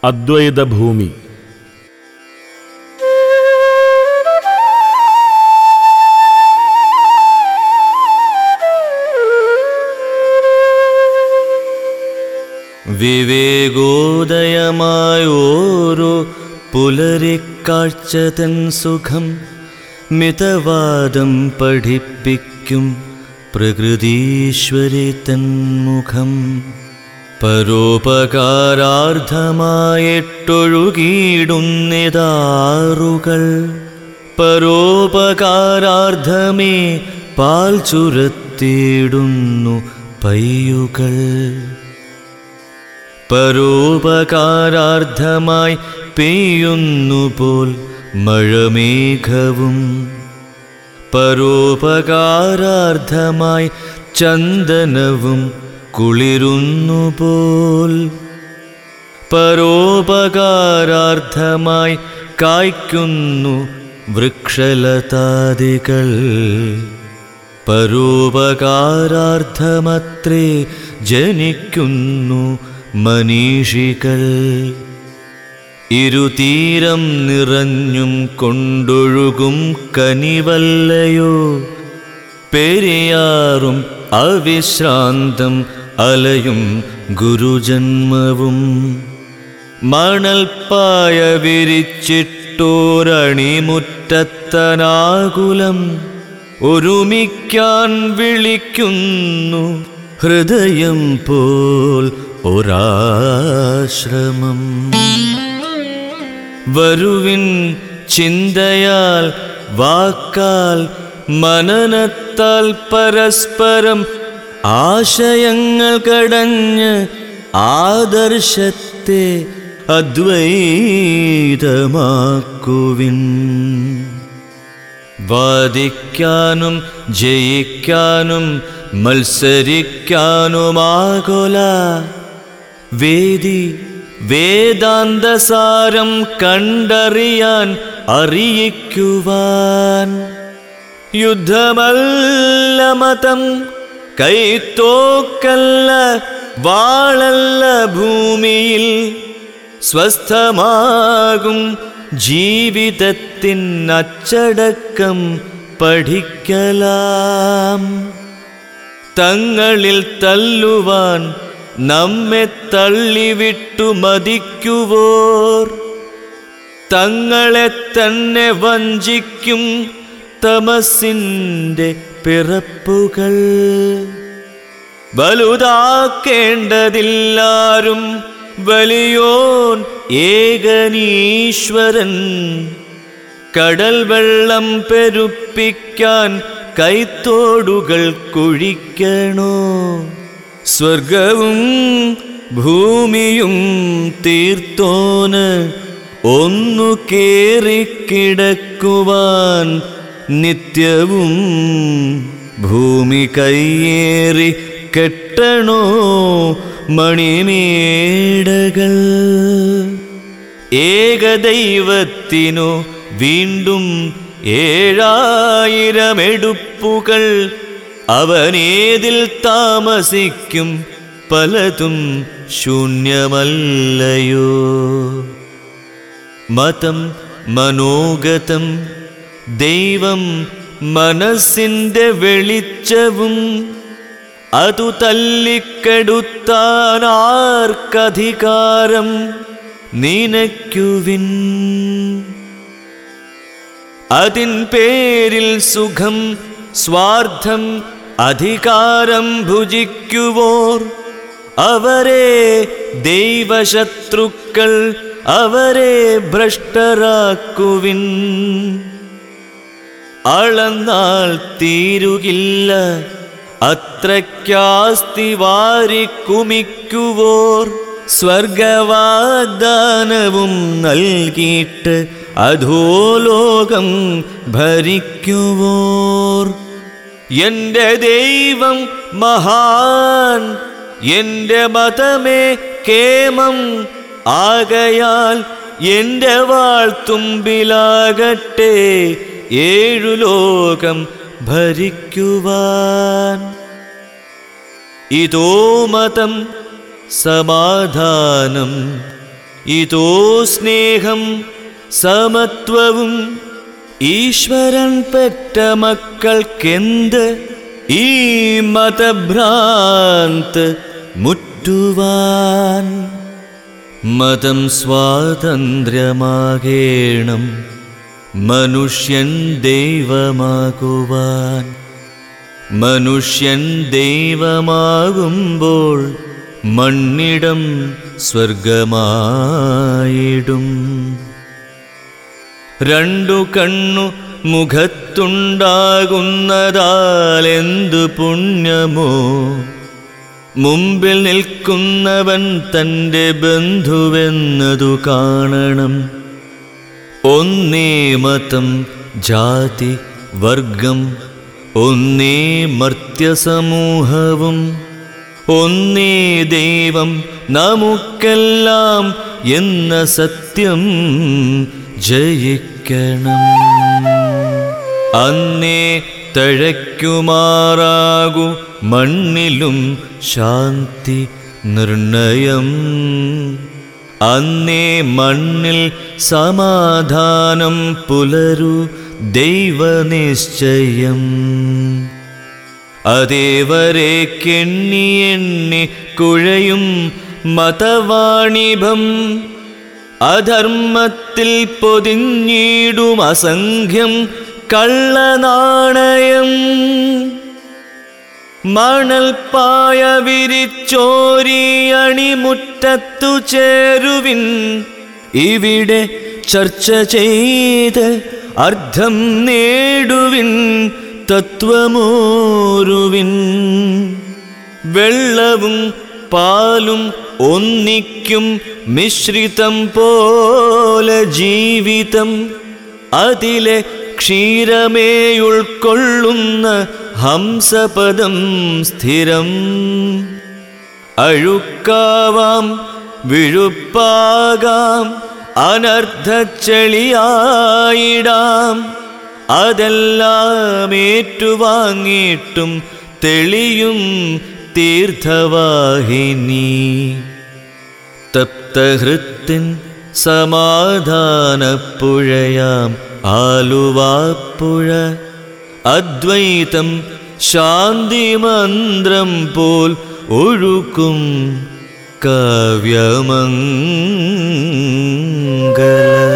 അദ്വൈതഭൂമി വിവേകോദയമായോരോ പുലരിക്കാഴ്ചതൻ സുഖം മിതവാദം പഠിപ്പിക്കും പ്രകൃതീശ്വരി തന്മുഖം പരോപകാരാർത്ഥമായിട്ടൊഴുകിയിടുന്നിതാറുകൾ പരോപകാരാർത്ഥമേ പാൽ ചുരത്തിയിടുന്നു പയ്യുകൾ പരോപകാരാർത്ഥമായി പെയ്യുന്നുപോൽ മഴമേഘവും പരോപകാരാർത്ഥമായി ചന്ദനവും കുളിരുന്നുപോൽ പരോപകാരാർത്ഥമായി കായ്ക്കുന്നു വൃക്ഷലതാദികൾ പരോപകാരാർത്ഥമത്രേ ജനിക്കുന്നു മനീഷികൾ ഇരുതീരം നിറഞ്ഞും കൊണ്ടൊഴുകും കനിവല്ലയോ പെരിയാറും അവിശ്രാന്തം അലയും ഗുരുജന്മവും മണൽപ്പായ വിരിച്ചിട്ടോരണിമുറ്റത്തനാകുലം ഒരുമിക്കാൻ വിളിക്കുന്നു ഹൃദയം പോൽ ഒരാശ്രമം വരുവിൻ ചിന്തയാൽ വാക്കാൽ മനനത്താൽ പരസ്പരം ആശയങ്ങൾ കടഞ്ഞ് ആദർശത്തെ അദ്വൈതമാക്കുവിൻ വാദിക്കാനും ജയിക്കാനും മത്സരിക്കാനുമാകൊല വേദി വേദാന്തസാരം കണ്ടറിയാൻ അറിയിക്കുവാൻ യുദ്ധമല്ല മതം കൈത്തോക്കല്ല വാളല്ല ഭൂമിയിൽ സ്വസ്ഥമാകും ജീവിതത്തിൻ അച്ചടക്കം പഠിക്കലാം തങ്ങളിൽ തല്ലുവാൻ നമ്മെ തള്ളിവിട്ടു മതിക്കുവോർ തങ്ങളെ തന്നെ വഞ്ചിക്കും തമസിൻ്റെ പിറപ്പുകൾ വലുതാക്കേണ്ടതില്ലാരും വലിയോൻ ഏകനീശ്വരൻ കടൽ വെള്ളം പെരുപ്പിക്കാൻ കൈത്തോടുകൾ കുഴിക്കണോ സ്വർഗവും ഭൂമിയും തീർത്തോന് ഒന്നു കേറിക്കിടക്കുവാൻ നിത്യവും ഭൂമി കയ്യേറി കെട്ടണോ മണിമേടകൾ ഏകദൈവത്തിനു വീണ്ടും ഏഴായിരം എടുപ്പുകൾ അവനേതിൽ താമസിക്കും പലതും ശൂന്യമല്ലയോ മതം മനോഗതം ദൈവം മനസ്സിൻ്റെ വെളിച്ചവും അതു തല്ലിക്കെടുത്താനാർക്കധികാരം നിനയ്ക്കുവിൻ അതിൻ പേരിൽ സുഖം സ്വാർത്ഥം അധികാരം ഭുജിക്കുവോർ അവരെ ദൈവശത്രുക്കൾ അവരെ ഭ്രഷ്ടരാക്കുവിൻ അളന്നാൽ തീരുകില്ല അത്രയ്ക്കാസ്തി വാരിക്കുമിക്കുവോർ സ്വർഗവാഗ്ദാനവും നൽകിയിട്ട് അധോലോകം ഭരിക്കുവോർ എന്റെ ദൈവം മഹാൻ എന്റെ മതമേ കേമം ആകയാൽ എന്റെ വാൾത്തുമ്പിലാകട്ടെ ഏഴു ലോകം ഭരിക്കുവാൻ ഇതോ മതം സമാധാനം ഇതോ സ്നേഹം സമത്വവും ഈശ്വരൻ പെറ്റ മക്കൾക്കെന്ത് ഈ മതഭ്രാന്ത് മുറ്റുവാൻ മതം സ്വാതന്ത്ര്യമാകേണം മനുഷ്യൻ ദൈവമാകുവാൻ മനുഷ്യൻ ദൈവമാകുമ്പോൾ മണ്ണിടം സ്വർഗമായിടും രണ്ടു കണ്ണു മുഖത്തുണ്ടാകുന്നതാൽ എന്തു പുണ്യമോ മുമ്പിൽ നിൽക്കുന്നവൻ തൻ്റെ ബന്ധുവെന്നതു കാണണം ഒന്നേ മതം ജാതി വർഗം ഒന്നേ മർത്യസമൂഹവും ഒന്നേ ദൈവം നമുക്കെല്ലാം എന്ന സത്യം ജയിക്കണം അന്നേ തഴയ്ക്കുമാറാകു മണ്ണിലും ശാന്തി നിർണയം അന്നേ മണ്ണിൽ സമാധാനം പുലരു ദൈവനിശ്ചയം അതേവരെ കെണ്ണി എണ്ണി കുഴയും മതവാണിഭം അധർമ്മത്തിൽ പൊതിഞ്ഞിടും അസംഖ്യം കള്ളനാണയം മണൽപ്പായ വിരിച്ചോരി അണിമുറ്റത്തു ചേരുവിൻ ഇവിടെ ചർച്ച ചെയ്ത് അർത്ഥം നേടുവിൻ തത്വമോരുവിൻ വെള്ളവും പാലും ഒന്നിക്കും മിശ്രിതം പോലെ ജീവിതം അതിലെ ക്ഷീരമേ ഉൾക്കൊള്ളുന്ന ഹംസപദം സ്ഥിരം അഴുക്കാവാം വിഴുപ്പാകാം അനർദ്ധച്ചെളിയായിടാം അതെല്ലാം ഏറ്റുവാങ്ങിയിട്ടും തെളിയും തീർത്ഥവാഹിനി തപ്തഹൃത്തിൻ സമാധാനപ്പുഴയാം ആലുവാപ്പുഴ അദ്വൈതം ശാന്തിമന്ത്രം പോൽ ഒഴുക്കും കാവ്യമംഗല